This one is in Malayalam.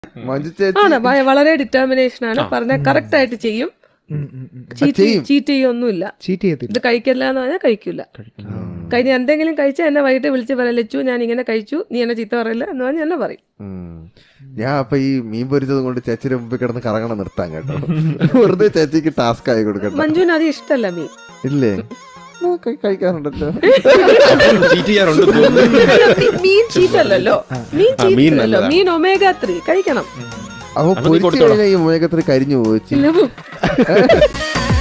മഞ്ജു ചേച്ചി ആണ് ഭയ- വളരെ ഡിറ്റർമിനേഷൻ ആണ് പറഞ്ഞ കറക്റ്റ് ആയിട്ട് ചെയ്യും ചീറ്റ് ചീറ്റ് ചെയ്യൊന്നുമില്ല ചീറ്റ് ചെയ്യത്തില്ല ഇത് കഴിക്കില്ല എന്ന് പറഞ്ഞാൽ കഴിക്കില്ല കഴിഞ്ഞ എന്തെങ്കിലും കഴിച്ചാൽ എന്നെ വൈകിട്ട് വിളിച്ച് പറയാം ലച്ചു ഞാൻ ഇങ്ങനെ കഴിച്ചു നീ എന്നെ ചീത്ത പറയില്ല എന്ന് പറഞ്ഞാൽ എന്നെ പറയും ഉം. ഞാൻ അപ്പൊ ഈ മീൻ പൊരിച്ചത് കൊണ്ട് ചേച്ചിയുടെ മുമ്പിൽ കിടന്ന് കറങ്ങണം നിർത്താൻ കേട്ടോ വെറുതെ ചേച്ചിക്ക് ടാസ്ക് ആയി കൊടുക്കട്ടെ മഞ്ജുവിന് അത് ഇഷ്ടമല്ല മീൻ ഇല്ലേ ആ, കഴി- കഴിക്കാറുണ്ടല്ലോ ചീറ്റ് ചെയ്യാറുണ്ട് തോന്നുന്നു. മീ- മീൻ ചീത്തല്ലല്ലോ മീൻ ആ, മീൻ ചീത്തല്ലോ നല്ലതാ. മീൻ ഒമേഗ ത്രീ കഴിക്കണം അപ്പൊ അപ്പൊ നീ പൊരിച്ചു കൊടുത്തോളാം. കഴിഞ്ഞാൽ ഈ മേഘത്തിൽ കരിഞ്ഞു പോയി പിന്നെ